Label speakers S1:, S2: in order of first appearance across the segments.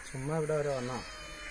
S1: ചുമ്മാ ഇവിടെ വരെ വന്നാ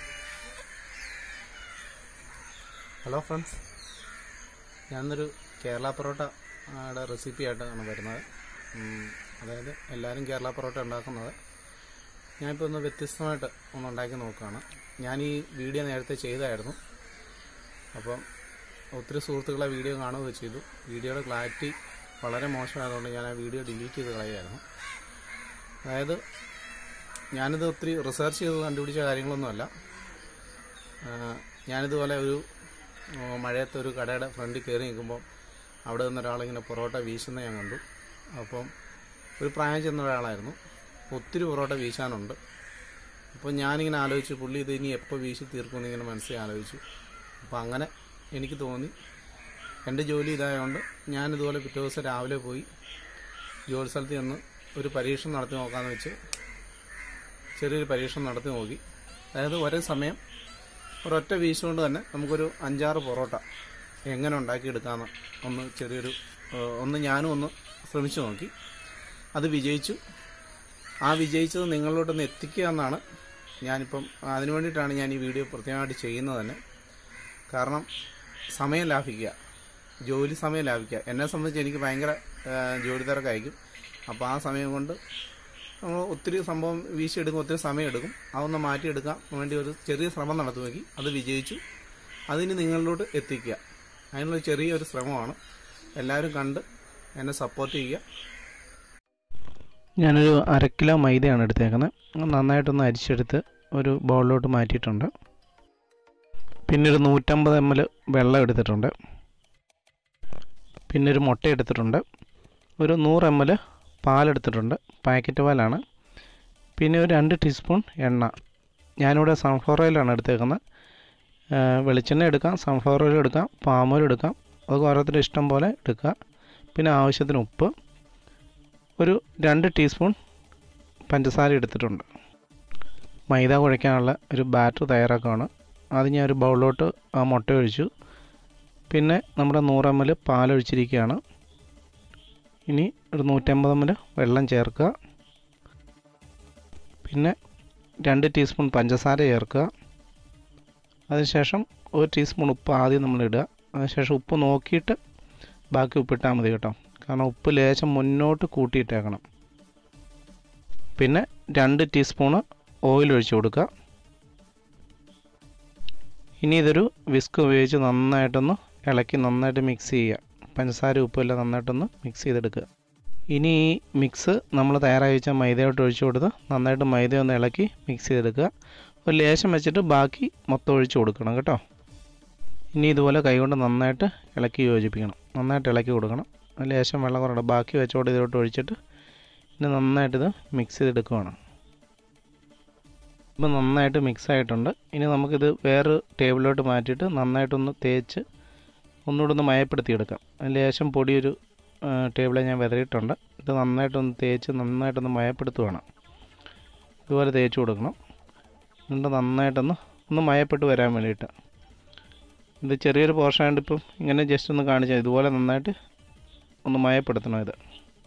S1: ഹലോ ഫ്രണ്ട്സ് ഞാനൊരു കേരള പൊറോട്ട യുടെ റെസിപ്പി ആയിട്ടാണ് വരുന്നത് ഉം, അതായത് എല്ലാവരും കേരള പൊറോട്ട ഉണ്ടാക്കുന്നത് ഞാനിപ്പോൾ ഒന്ന് വ്യത്യസ്തമായിട്ട് ഒന്ന് ഉണ്ടാക്കി നോക്കുകയാണ് ഞാൻ ഈ വീഡിയോ നേരത്തെ ചെയ്തായിരുന്നു അപ്പം ഒത്തിരി സുഹൃത്തുക്കളെ വീഡിയോ കാണുകയൊക്കെ ചെയ്തു വീഡിയോയുടെ ക്ലാരിറ്റി വളരെ മോശമായതുകൊണ്ട് ഞാൻ ആ വീഡിയോ ഡിലീറ്റ് ചെയ്ത് കളയായിരുന്നു അതായത് ഞാനിത് ഒത്തിരി റിസർച്ച് ചെയ്ത് കണ്ടുപിടിച്ച കാര്യങ്ങളൊന്നുമല്ല ആ, ഞാനിതുപോലെ ഒരു ആ, മഴയത്ത് ഒരു കടയുടെ ഫ്രണ്ടിൽ കയറി നിൽക്കുമ്പോൾ അവിടെ നിന്ന് ഒരാളിങ്ങനെ പൊറോട്ട വീശുന്നത് ഞാൻ കണ്ടു അപ്പം ഒരു പ്രായം ചെന്ന ഒരാളായിരുന്നു ഒത്തിരി പൊറോട്ട വീശാനുണ്ട് അപ്പോൾ ഞാനിങ്ങനെ ആലോചിച്ചു പുള്ളി ഇത് ഇനി എപ്പോൾ വീശി തീർക്കുമെന്ന് ഇങ്ങനെ മനസ്സിൽ ആലോചിച്ചു അപ്പോൾ അങ്ങനെ എനിക്ക് തോന്നി എൻ്റെ ജോലി ഇതായതുകൊണ്ട് ഞാനിതുപോലെ പിറ്റേ ദിവസം രാവിലെ പോയി ജോലി സ്ഥലത്ത് ചെന്ന് ഒരു പരീക്ഷണം നടത്തി നോക്കാമെന്ന് വെച്ച് ചെറിയൊരു പരീക്ഷണം നടത്തി നോക്കി അതായത് ഒരേ സമയം ഒരൊറ്റ വീശ് കൊണ്ട് തന്നെ നമുക്കൊരു അഞ്ചാറ് പൊറോട്ട എങ്ങനെ ഉണ്ടാക്കിയെടുക്കാമെന്ന് ഒന്ന് ചെറിയൊരു ഏഹ്, ഒന്ന് ഞാനും ഒന്ന് ശ്രമിച്ചു നോക്കി അത് വിജയിച്ചു ആ വിജയിച്ചത് നിങ്ങളിലോട്ടൊന്ന് എത്തിക്കുക എന്നാണ് ഞാനിപ്പം അതിനു വേണ്ടിയിട്ടാണ് ഞാൻ ഈ വീഡിയോ പ്രത്യേകമായിട്ട് ചെയ്യുന്നത് തന്നെ കാരണം സമയം ലാഭിക്കുക ജോലി സമയം ലാഭിക്കുക എന്നെ സംബന്ധിച്ച് എനിക്ക് ഭയങ്കര ഏഹ്, ജോലി തിരക്കായിരിക്കും അപ്പോൾ ആ സമയം കൊണ്ട് നമ്മൾ ഒത്തിരി സംഭവം വീശിയെടുക്കും ഒത്തിരി സമയം എടുക്കും അതൊന്ന് മാറ്റിയെടുക്കാൻ വേണ്ടി ഒരു ചെറിയ ശ്രമം നടത്തി നോക്കി അത് വിജയിച്ചു അതിന് നിങ്ങളിലോട്ട് എത്തിക്കുക അതിനുള്ള ചെറിയൊരു ശ്രമമാണ് എല്ലാവരും കണ്ട് എന്നെ സപ്പോർട്ട് ചെയ്യുക
S2: ഞാനൊരു അര കിലോ മൈദയാണ് എടുത്തേക്കുന്നത് നന്നായിട്ടൊന്ന് അരിച്ചെടുത്ത് ഒരു ബൗളിലോട്ട് മാറ്റിയിട്ടുണ്ട് പിന്നെ ഒരു നൂറ്റമ്പത് എം എൽ വെള്ളം എടുത്തിട്ടുണ്ട് പിന്നെ ഒരു മുട്ട എടുത്തിട്ടുണ്ട് ഒരു നൂറ് എം എൽ പാലെടുത്തിട്ടുണ്ട് പാക്കറ്റ് പാലാണ് പിന്നെ ഒരു രണ്ട് ടീസ്പൂൺ എണ്ണ ഞാനിവിടെ സൺഫ്ലവർ ഓയിലാണ് എടുത്തേക്കുന്നത് ആ, വെളിച്ചെണ്ണ എടുക്കാം സൺഫ്ലവർ ഓയിൽ എടുക്കാം പാം ഓയിൽ എടുക്കാം അതൊക്കെ ഓരോരുത്തരുടെ ഇഷ്ടം പോലെ എടുക്കുക പിന്നെ ആവശ്യത്തിന് ഉപ്പ് ഒരു രണ്ട് ടീസ്പൂൺ പഞ്ചസാര എടുത്തിട്ടുണ്ട് മൈദ കുഴയ്ക്കാനുള്ള ഒരു ബാറ്റർ തയ്യാറാക്കുകയാണ് അത് ഞാൻ ഒരു ബൗളിലോട്ട് ആ മുട്ട ഒഴിച്ചു പിന്നെ നമ്മുടെ നൂറ് എം എൽ പാലൊഴിച്ചിരിക്കുകയാണ് ഇനി ഒരു നൂറ്റമ്പത് എം എൽ വെള്ളം ചേർക്കുക പിന്നെ രണ്ട് ടീസ്പൂൺ പഞ്ചസാര ചേർക്കുക അതിനുശേഷം ഒരു ടീസ്പൂൺ ഉപ്പ് ആദ്യം നമ്മൾ ഇടുക അതിനുശേഷം ഉപ്പ് നോക്കിയിട്ട് ബാക്കി ഉപ്പിട്ടാൽ മതി കേട്ടോ കാരണം ഉപ്പ് ലേശം മുന്നോട്ട് കൂട്ടിയിട്ടേക്കണം പിന്നെ രണ്ട് ടീസ്പൂണ് ഓയിൽ ഒഴിച്ചു കൊടുക്കുക ഇനി ഇതൊരു വിസ്ക് ഉപയോഗിച്ച് നന്നായിട്ടൊന്ന് ഇളക്കി നന്നായിട്ട് മിക്സ് ചെയ്യുക പഞ്ചസാര ഉപ്പെല്ലാം നന്നായിട്ടൊന്ന് മിക്സ് ചെയ്തെടുക്കുക ഇനി ഈ മിക്സ് നമ്മൾ തയ്യാറായി വെച്ച മൈദയോട്ട് ഒഴിച്ചു കൊടുത്ത് നന്നായിട്ട് മൈദ ഒന്ന് ഇളക്കി മിക്സ് ചെയ്തെടുക്കുക ഒരു ലേശം വെച്ചിട്ട് ബാക്കി മൊത്തം ഒഴിച്ചു കൊടുക്കണം കേട്ടോ ഇനി ഇതുപോലെ കൈകൊണ്ട് നന്നായിട്ട് ഇളക്കി യോജിപ്പിക്കണം നന്നായിട്ട് ഇളക്കി കൊടുക്കണം ഒരു ലേശം വെള്ളം കുറയണം ബാക്കി വെച്ചോട്ട് ഇതിലോട്ട് ഒഴിച്ചിട്ട് ഇനി നന്നായിട്ടിത് മിക്സ് ചെയ്തെടുക്കുവാണ് ഇപ്പം നന്നായിട്ട് മിക്സ് ആയിട്ടുണ്ട് ഇനി നമുക്കിത് വേറൊരു ടേബിളിലോട്ട് മാറ്റിയിട്ട് നന്നായിട്ടൊന്ന് തേച്ച് ഒന്നുകൂടെ ഒന്ന് മയപ്പെടുത്തിയെടുക്കാം അതിന് ലേശം പൊടിയൊരു ടേബിളിൽ ഞാൻ വിതറിയിട്ടുണ്ട് ഇത് നന്നായിട്ടൊന്ന് തേച്ച് നന്നായിട്ടൊന്ന് മയപ്പെടുത്തുവാണ് ഇതുപോലെ തേച്ച് കൊടുക്കണം എന്നിട്ട് നന്നായിട്ടൊന്ന് ഒന്ന് മയപ്പെട്ട് വരാൻ വേണ്ടിയിട്ട് ഇത് ചെറിയൊരു പോർഷൻ ആയതുകൊണ്ട് ഇപ്പം ഇങ്ങനെ ജസ്റ്റ് ഒന്ന് കാണിച്ചാൽ ഇതുപോലെ നന്നായിട്ട് ഒന്ന് മയപ്പെടുത്തണം ഇത്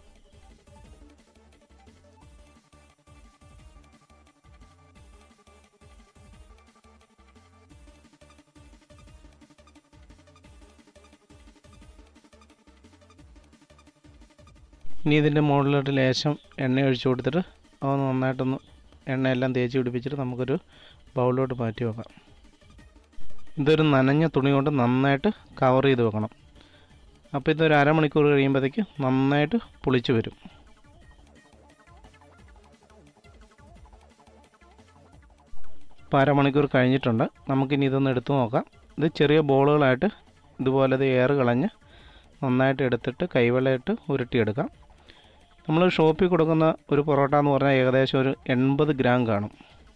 S2: ഇനി ഇതിൻ്റെ മുകളിലോട്ട് ലേശം എണ്ണ ഒഴിച്ചു കൊടുത്തിട്ട് അതൊന്ന് നന്നായിട്ടൊന്ന് എണ്ണയെല്ലാം തേച്ച് പിടിപ്പിച്ചിട്ട് നമുക്കൊരു ബൗളിലോട്ട് മാറ്റി വെക്കാം ഇതൊരു നനഞ്ഞ തുണി കൊണ്ട് നന്നായിട്ട് കവർ ചെയ്ത് വെക്കണം അപ്പോൾ ഇതൊരു അരമണിക്കൂർ കഴിയുമ്പോഴത്തേക്ക് നന്നായിട്ട് പുളിച്ച് വരും ഇപ്പോൾ അരമണിക്കൂർ കഴിഞ്ഞിട്ടുണ്ട് നമുക്കിനി ഇതൊന്ന് എടുത്തു നോക്കാം ഇത് ചെറിയ ബോളുകളായിട്ട് ഇതുപോലെ ഇത് എയർ കളഞ്ഞ് നന്നായിട്ട് എടുത്തിട്ട് കൈവെള്ളയിട്ട് ഉരുട്ടിയെടുക്കാം നമ്മൾ ഷോപ്പിൽ കൊടുക്കുന്ന ഒരു പൊറോട്ട എന്ന് പറഞ്ഞാൽ ഏകദേശം ഒരു എൺപത് ഗ്രാം കാണും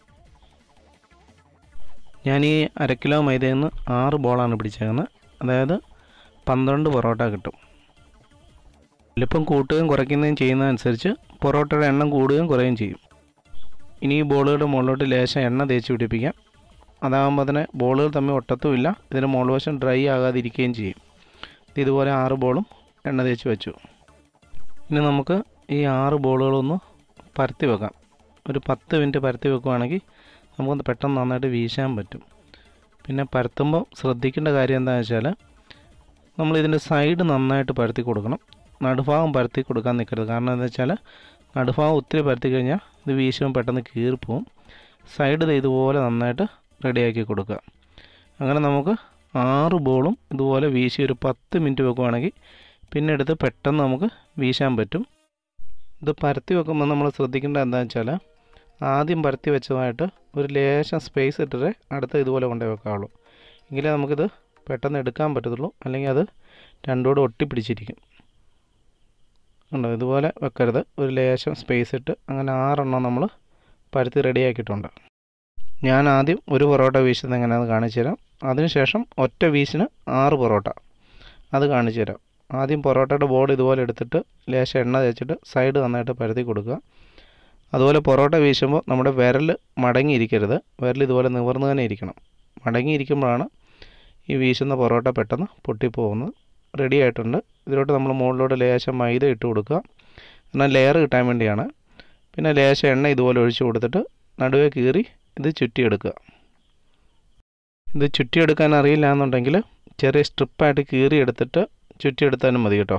S2: ഞാൻ ഈ അര കിലോ മൈദയിൽ നിന്ന് ആറ് ബോളാണ് പിടിച്ചേക്കുന്നത് അതായത് പന്ത്രണ്ട് പൊറോട്ട കിട്ടും വലിപ്പം കൂട്ടുകയും കുറയ്ക്കുന്നതും ചെയ്യുന്നതനുസരിച്ച് പൊറോട്ടയുടെ എണ്ണം കൂടുകയും കുറയുകയും ചെയ്യും ഇനി ഈ ബോളുകളുടെ മുകളിലോട്ട് ലേശം എണ്ണ തേച്ച് പിടിപ്പിക്കാം അതാകുമ്പോൾ തന്നെ ബോളുകൾ തമ്മിൽ ഒട്ടത്തുമില്ല ഇതിൻ്റെ മുകൾ വശം ഡ്രൈ ആകാതിരിക്കുകയും ചെയ്യും ഇത് ഇതുപോലെ ആറ് ബോളും എണ്ണ തേച്ച് വെച്ചു ഇനി നമുക്ക് ഈ ആറ് ബോളുകളൊന്ന് പരത്തി വെക്കാം ഒരു പത്ത് മിനിറ്റ് പരത്തി വെക്കുവാണെങ്കിൽ നമുക്ക് പെട്ടെന്ന് നന്നായിട്ട് വീശാൻ പറ്റും പിന്നെ പരത്തുമ്പോൾ ശ്രദ്ധിക്കേണ്ട കാര്യം എന്താണെന്ന് വെച്ചാൽ നമ്മൾ ഇതിൻ്റെ സൈഡ് നന്നായിട്ട് പരത്തി കൊടുക്കണം നടുഭാഗം പരത്തി കൊടുക്കാൻ നിൽക്കരുത് കാരണം എന്താ വെച്ചാൽ നടുഭാഗം ഒത്തിരി പരത്തി കഴിഞ്ഞാൽ ഇത് വീശുമ്പോൾ പെട്ടെന്ന് കീറിപ്പോവും സൈഡ് ദേ ഇതുപോലെ നന്നായിട്ട് റെഡിയാക്കി കൊടുക്കുക അങ്ങനെ നമുക്ക് ആറ് ബോളും ഇതുപോലെ വീശി ഒരു പത്ത് മിനിറ്റ് വെക്കുവാണെങ്കിൽ പിന്നെ എടുത്ത് പെട്ടെന്ന് നമുക്ക് വീശാൻ പറ്റും ഇത് പരത്തി വെക്കുമ്പോൾ നമ്മൾ ശ്രദ്ധിക്കേണ്ടത് എന്താണെന്ന് വെച്ചാൽ ആദ്യം പരത്തി വെച്ചതായിട്ട് ഒരു ലേശം സ്പേസ് ഇട്ടിട്ട് അടുത്ത് ഇതുപോലെ കൊണ്ടുപോയി വെക്കാവുള്ളൂ എങ്കിലേ നമുക്കിത് പെട്ടെന്ന് എടുക്കാൻ പറ്റത്തുള്ളൂ അല്ലെങ്കിൽ അത് രണ്ടോട് ഒട്ടിപ്പിടിച്ചിരിക്കും ഉണ്ടോ ഇതുപോലെ വെക്കരുത് ഒരു ലേശം സ്പേസ് ഇട്ട് അങ്ങനെ ആറെണ്ണം നമ്മൾ പരത്തി റെഡിയാക്കിയിട്ടുണ്ട് ഞാൻ ആദ്യം ഒരു പൊറോട്ട വീശുന്നത് എങ്ങനെയാണെന്ന് കാണിച്ചു തരാം അതിനുശേഷം ഒറ്റ വീശിന് ആറ് പൊറോട്ട അത് കാണിച്ചു തരാം ആദ്യം പൊറോട്ടയുടെ ബോർഡ് ഇതുപോലെ എടുത്തിട്ട് ലേശം എണ്ണ തേച്ചിട്ട് സൈഡ് നന്നായിട്ട് പരത്തി കൊടുക്കുക അതുപോലെ പൊറോട്ട വീശുമ്പോൾ നമ്മുടെ വിരൽ മടങ്ങിയിരിക്കരുത് വിരൽ ഇതുപോലെ നിവർന്ന് തന്നെ ഇരിക്കണം മടങ്ങിയിരിക്കുമ്പോഴാണ് ഈ വീശുന്ന പൊറോട്ട പെട്ടെന്ന് പൊട്ടിപ്പോകുന്നത് റെഡി ആയിട്ടുണ്ട് ഇതിലോട്ട് നമ്മൾ മുകളിലോട്ട് ലേശം മൈദ ഇട്ട് കൊടുക്കുക എന്നാൽ ലെയർ കിട്ടാൻ വേണ്ടിയാണ് പിന്നെ ലേശം എണ്ണ ഇതുപോലെ ഒഴിച്ച് കൊടുത്തിട്ട് നടുവേ കീറി ഇത് ചുറ്റിയെടുക്കുക ഇത് ചുറ്റിയെടുക്കാൻ അറിയില്ല എന്നുണ്ടെങ്കിൽ ചെറിയ സ്ട്രിപ്പായിട്ട് കീറി എടുത്തിട്ട് ചുറ്റിയെടുത്താലും മതി കേട്ടോ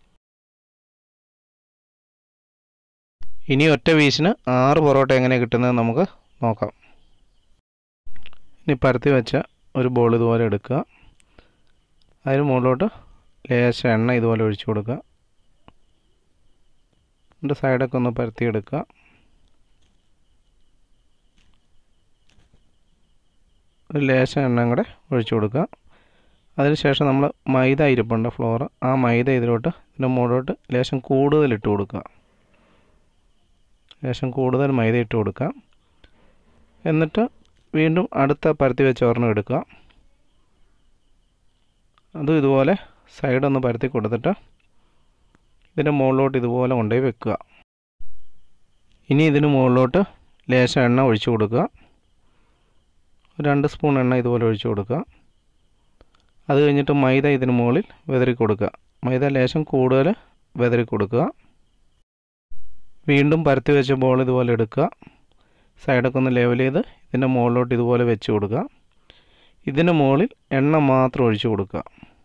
S2: ഇനി ഒറ്റ വീശിന് ആറ് പൊറോട്ട എങ്ങനെ കിട്ടുന്നത് നമുക്ക് നോക്കാം ഇനി പരത്തി വെച്ച ഒരു ബോൾ ഇതുപോലെ എടുക്കുക അതിന് മുകളിലോട്ട് ലേശം എണ്ണ ഇതുപോലെ ഒഴിച്ചു കൊടുക്കുക എന്നിട്ട് സൈഡൊക്കെ ഒന്ന് പരത്തിയെടുക്കുക ഒരു ലേശം എണ്ണയും കൂടെ ഒഴിച്ചു കൊടുക്കുക അതിനുശേഷം നമ്മൾ മൈദ ഇരിപ്പുണ്ട് ഫ്ലോർ ആ മൈദ ഇതിലോട്ട് ഇതിൻ്റെ മുകളിലോട്ട് ലേശം കൂടുതൽ ഇട്ട് കൊടുക്കുക ലേശം കൂടുതൽ മൈദ ഇട്ട് കൊടുക്കുക എന്നിട്ട് വീണ്ടും അടുത്ത പരത്തി വെച്ച ഒരെണ്ണം എടുക്കുക അതും ഇതുപോലെ സൈഡൊന്ന് പരത്തി കൊടുത്തിട്ട് ഇതിൻ്റെ മുകളിലോട്ട് ഇതുപോലെ കൊണ്ടുപോയി വെക്കുക ഇനി ഇതിന് മുകളിലോട്ട് ലേശം എണ്ണ ഒഴിച്ചു കൊടുക്കുക രണ്ട് സ്പൂൺ എണ്ണ ഇതുപോലെ ഒഴിച്ചു കൊടുക്കുക അത് കഴിഞ്ഞിട്ട് മൈദ ഇതിന് മുകളിൽ വെതറി കൊടുക്കുക മൈദ ലേശം കൂടുതൽ വെതറി കൊടുക്കുക വീണ്ടും പരത്തി വെച്ച ബോൾ ഇതുപോലെ എടുക്കുക സൈഡൊക്കെ ഒന്ന് ലെവൽ ചെയ്ത് ഇതിൻ്റെ മുകളിലോട്ട് ഇതുപോലെ വെച്ച് കൊടുക്കുക ഇതിന് മുകളിൽ എണ്ണ മാത്രം ഒഴിച്ചു കൊടുക്കുക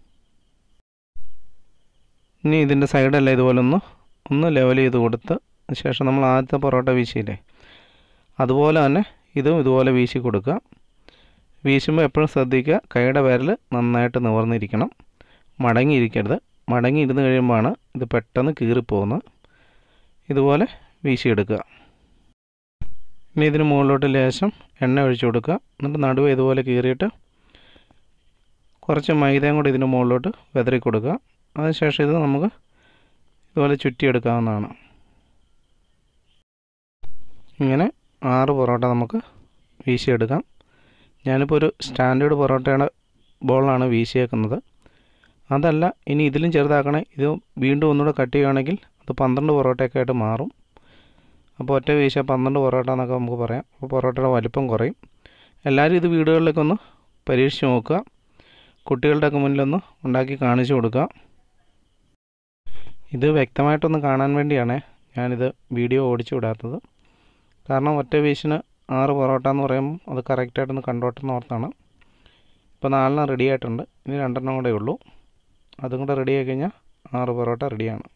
S2: ഇനി ഇതിൻ്റെ സൈഡെല്ലാം ഇതുപോലെ ഒന്ന് ഒന്ന് ലെവൽ ചെയ്ത് കൊടുത്ത് ശേഷം നമ്മൾ ആദ്യത്തെ പൊറോട്ട വീശിയില്ലേ അതുപോലെ തന്നെ ഇതും ഇതുപോലെ വീശി കൊടുക്കുക വീശുമ്പോൾ എപ്പോഴും ശ്രദ്ധിക്കുക കൈയുടെ വിരൽ നന്നായിട്ട് നിവർന്നിരിക്കണം മടങ്ങിയിരിക്കരുത് മടങ്ങിയിരുന്ന് കഴിയുമ്പോഴാണ് ഇത് പെട്ടെന്ന് കീറിപ്പോകുന്നത് ഇതുപോലെ വീശിയെടുക്കുക ഇനി ഇതിന് മുകളിലോട്ട് ലേശം എണ്ണ ഒഴിച്ചു കൊടുക്കുക എന്നിട്ട് നടുവ് ഇതുപോലെ കീറിയിട്ട് കുറച്ച് മൈദയും കൂടി ഇതിന് മുകളിലോട്ട് വെതറി കൊടുക്കുക അതിനുശേഷം ഇത് നമുക്ക് ഇതുപോലെ ചുറ്റിയെടുക്കാവുന്നതാണ് ഇങ്ങനെ ആറ് പൊറോട്ട നമുക്ക് വീശിയെടുക്കാം ഞാനിപ്പോൾ ഒരു സ്റ്റാൻഡേർഡ് പൊറോട്ടയുടെ ബോളാണ് വീശിയേക്കുന്നത് അതല്ല ഇനി ഇതിലും ചെറുതാക്കണേ ഇത് വീണ്ടും ഒന്നുകൂടെ കട്ട് ചെയ്യുകയാണെങ്കിൽ അത് പന്ത്രണ്ട് പൊറോട്ടയൊക്കെ ആയിട്ട് മാറും അപ്പോൾ ഒറ്റ വീശ പന്ത്രണ്ട് പൊറോട്ട എന്നൊക്കെ നമുക്ക് പറയാം അപ്പോൾ പൊറോട്ടയുടെ വലിപ്പം കുറയും എല്ലാവരും ഇത് വീടുകളിലൊക്കെ ഒന്ന് പരീക്ഷിച്ച് നോക്കുക കുട്ടികളുടെയൊക്കെ മുന്നിലൊന്ന് ഉണ്ടാക്കി കാണിച്ചു കൊടുക്കുക ഇത് വ്യക്തമായിട്ടൊന്ന് കാണാൻ വേണ്ടിയാണ് ഞാനിത് വീഡിയോ ഓടിച്ചു വിടാത്തത് കാരണം ഒറ്റ വീശിന് ആറ് പൊറോട്ട എന്ന് പറയുമ്പോൾ അത് കറക്റ്റായിട്ടൊന്ന് കണ്ടോട്ടെന്ന് ഓർത്താണ് ഇപ്പോൾ നാലെണ്ണം റെഡി ആയിട്ടുണ്ട് ഇനി രണ്ടെണ്ണം കൂടെ ഉള്ളൂ അതും കൂടെ റെഡി ആയി കഴിഞ്ഞാൽ ആറ് പൊറോട്ട റെഡിയാണ്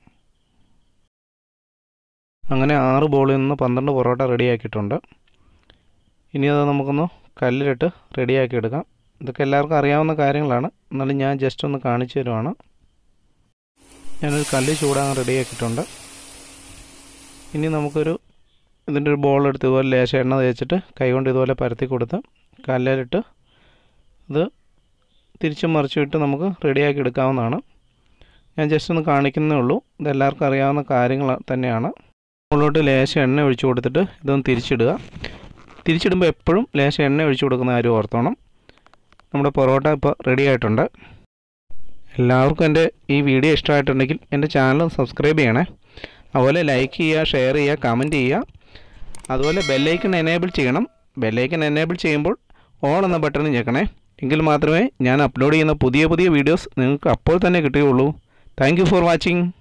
S2: അങ്ങനെ ആറ് ബോളിൽ നിന്ന് പന്ത്രണ്ട് പൊറോട്ട റെഡിയാക്കിയിട്ടുണ്ട് ഇനി അത് നമുക്കൊന്ന് കല്ലിലിട്ട് റെഡിയാക്കി എടുക്കാം ഇതൊക്കെ എല്ലാവർക്കും അറിയാവുന്ന കാര്യങ്ങളാണ് എന്നാലും ഞാൻ ജസ്റ്റ് ഒന്ന് കാണിച്ചു തരുവാണ് ഞാനൊരു കല്ല് ചൂടാകാൻ റെഡിയാക്കിയിട്ടുണ്ട് ഇനി നമുക്കൊരു ഇതിൻ്റെ ഒരു ബോൾ എടുത്ത് ഇതുപോലെ ലേശം എണ്ണ തേച്ചിട്ട് കൈകൊണ്ട് ഇതുപോലെ പരത്തി കൊടുത്ത് കല്ലിലിട്ട് ഇത് തിരിച്ചും മറിച്ചും ഇട്ട് നമുക്ക് റെഡിയാക്കി എടുക്കാവുന്നതാണ് ഞാൻ ജസ്റ്റ് ഒന്ന് കാണിക്കുന്നേ ഉള്ളൂ ഇത് എല്ലാവർക്കും അറിയാവുന്ന കാര്യങ്ങൾ തന്നെയാണ് മുകളിലോട്ട് ലേശം എണ്ണ ഒഴിച്ചു കൊടുത്തിട്ട് ഇതൊന്ന് തിരിച്ചിടുക തിരിച്ചിടുമ്പോൾ എപ്പോഴും ലേശം എണ്ണ ഒഴിച്ചു കൊടുക്കുന്ന കാര്യം ഓർത്തോണം നമ്മുടെ പൊറോട്ട ഇപ്പോൾ റെഡി ആയിട്ടുണ്ട് എല്ലാവർക്കും എൻ്റെ ഈ വീഡിയോ ഇഷ്ടമായിട്ടുണ്ടെങ്കിൽ എൻ്റെ ചാനൽ സബ്സ്ക്രൈബ് ചെയ്യണേ അതുപോലെ ലൈക്ക് ചെയ്യുക ഷെയർ ചെയ്യുക കമൻറ്റ് ചെയ്യുക അതുപോലെ ബെല്ലൈക്കൺ എനേബിൾ ചെയ്യണം ബെല്ലൈക്കൺ എനേബിൾ ചെയ്യുമ്പോൾ ഓൾ എന്ന ബട്ടൺ ഞെക്കണേ എങ്കിൽ മാത്രമേ ഞാൻ അപ്ലോഡ് ചെയ്യുന്ന പുതിയ പുതിയ വീഡിയോസ് നിങ്ങൾക്ക് അപ്പോൾ തന്നെ കിട്ടുകയുള്ളൂ താങ്ക് ഫോർ വാച്ചിങ്